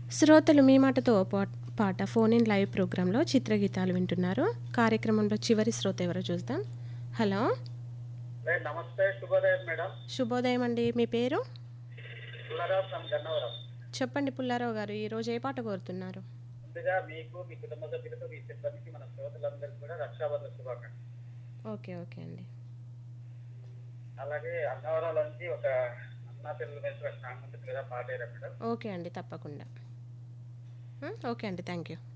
శ్రోతలు మీ మాటతో పా- పాట ఫోన్ ఇన్ లైవ్ ప్రోగ్రాంలో చిత్రగీతాలు వింటున్నారు కార్యక్రమంలో చివరి శ్రోత ఎవరో చూద్దాం హలో మేడం నమస్తే శుభోదయం మేడం శుభోదయం అండి మీ పేరు పుల్లారావు ఫ్రమ్ గన్నవరం చెప్పండి పుల్లారావు గారు ఈరోజు ఏ పాట కోరుతున్నారు ముందుగా మీకు మీ కుటుంబ సభ్యులకు మీ సిబ్బందికి మన శ్రోతలందరికీ కూడా రక్షాబంధన శుభాకాంక్షలు ఓకే ఓకే అండి అలాగే అన్నవరంలోంచి ఒక అన్నా పిల్లల మీద ఒక సాంగ్ ఉంటుంది కదా పాడేరా మేడం ఓకే అండి తప్పకుండా ఉం, ఓకే అండి థ్యాంక్ యూ